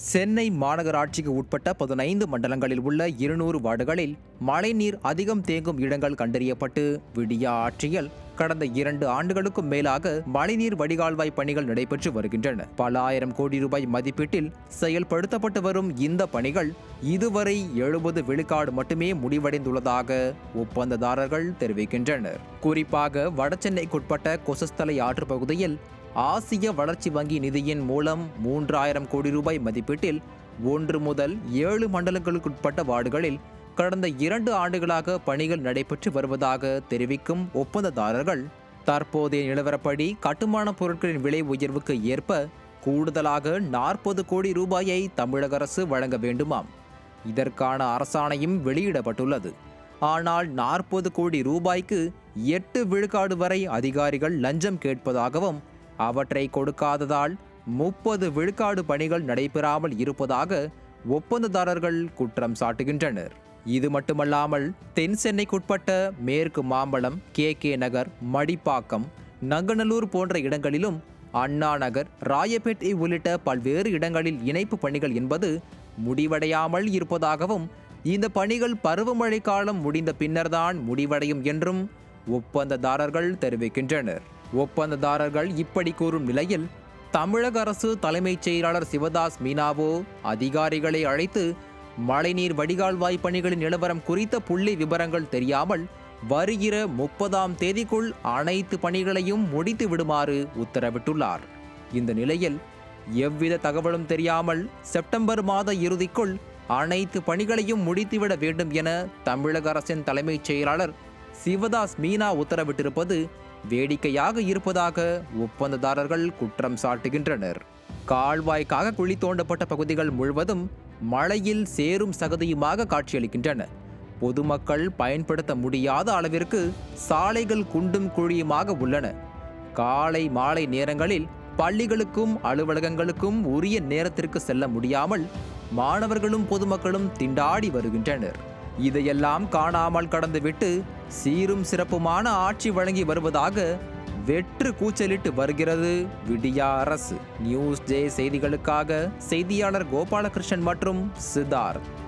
சென்னை மாநகராட்சிக்கு உட்பட்ட பதினைந்து மண்டலங்களில் உள்ள இருநூறு வார்டுகளில் மழைநீர் அதிகம் தேங்கும் இடங்கள் கண்டறியப்பட்டு விடியா ஆட்சியில் கடந்த இரண்டு ஆண்டுகளுக்கும் மேலாக மழைநீர் வடிகால்வாய் பணிகள் நடைபெற்று வருகின்றன பல ஆயிரம் கோடி ரூபாய் மதிப்பீட்டில் செயல்படுத்தப்பட்டு வரும் இந்த பணிகள் இதுவரை எழுபது விழுக்காடு மட்டுமே முடிவடைந்துள்ளதாக ஒப்பந்ததாரர்கள் தெரிவிக்கின்றனர் குறிப்பாக வடசென்னைக்குட்பட்ட கொசஸ்தலை ஆற்று பகுதியில் ஆசிய வளர்ச்சி வங்கி நிதியின் மூலம் மூன்றாயிரம் கோடி ரூபாய் மதிப்பீட்டில் ஒன்று முதல் ஏழு மண்டலங்களுக்குட்பட்ட வார்டுகளில் கடந்த இரண்டு ஆண்டுகளாக பணிகள் நடைபெற்று வருவதாக தெரிவிக்கும் ஒப்பந்ததாரர்கள் தற்போதைய நிலவரப்படி கட்டுமான பொருட்களின் விலை உயர்வுக்கு ஏற்ப கூடுதலாக நாற்பது கோடி ரூபாயை தமிழக அரசு வழங்க வேண்டுமாம் இதற்கான அரசாணையும் வெளியிடப்பட்டுள்ளது ஆனால் நாற்பது கோடி ரூபாய்க்கு எட்டு விழுக்காடு வரை அதிகாரிகள் லஞ்சம் கேட்பதாகவும் அவற்றை கொடுக்காததால் முப்பது விழுக்காடு பணிகள் நடைபெறாமல் இருப்பதாக ஒப்பந்ததாரர்கள் குற்றம் சாட்டுகின்றனர் இது மட்டுமல்லாமல் தென் சென்னைக்குட்பட்ட மேற்கு மாம்பலம் கே கே நகர் மடிப்பாக்கம் நங்கநல்லூர் போன்ற இடங்களிலும் அண்ணா நகர் ராயப்பேட்டை உள்ளிட்ட பல்வேறு இடங்களில் இணைப்பு பணிகள் என்பது முடிவடையாமல் இருப்பதாகவும் இந்த பணிகள் பருவமழை காலம் முடிந்த பின்னர்தான் முடிவடையும் என்றும் ஒப்பந்ததாரர்கள் தெரிவிக்கின்றனர் ஒப்பந்ததாரர்கள் இப்படி கூறும் நிலையில் தமிழக அரசு தலைமைச் செயலாளர் சிவதாஸ் மீனாவோ அதிகாரிகளை அழைத்து மழைநீர் வடிகால்வாய் பணிகளின் நிலவரம் குறித்த புள்ளி விவரங்கள் தெரியாமல் வருகிற முப்பதாம் தேதிக்குள் அனைத்து பணிகளையும் முடித்து விடுமாறு உத்தரவிட்டுள்ளார் இந்த நிலையில் எவ்வித தகவலும் தெரியாமல் செப்டம்பர் மாத இறுதிக்குள் அனைத்து பணிகளையும் முடித்துவிட வேண்டும் என தமிழக அரசின் தலைமைச் செயலாளர் சிவதாஸ் மீனா உத்தரவிட்டிருப்பது வேடிக்கையாக இருப்பதாக ஒப்பந்ததாரர்கள் குற்றம் சாட்டுகின்றனர் கால்வாய்க்காக குழி தோண்டப்பட்ட பகுதிகள் முழுவதும் மழையில் சேரும் சகதியுமாக காட்சியளிக்கின்றன பொதுமக்கள் பயன்படுத்த முடியாத அளவிற்கு சாலைகள் குண்டும் குழியுமாக உள்ளன காலை மாலை நேரங்களில் பள்ளிகளுக்கும் அலுவலகங்களுக்கும் உரிய நேரத்திற்கு செல்ல முடியாமல் மாணவர்களும் பொதுமக்களும் திண்டாடி வருகின்றனர் இதையெல்லாம் காணாமல் கடந்துவிட்டு சீரும் சிறப்புமான ஆட்சி வழங்கி வருவதாக வெற்று கூச்சலிட்டு வருகிறது விடியா அரசு நியூஸ் ஜே செய்திகளுக்காக செய்தியாளர் கோபாலகிருஷ்ணன் மற்றும் சித்தார்த்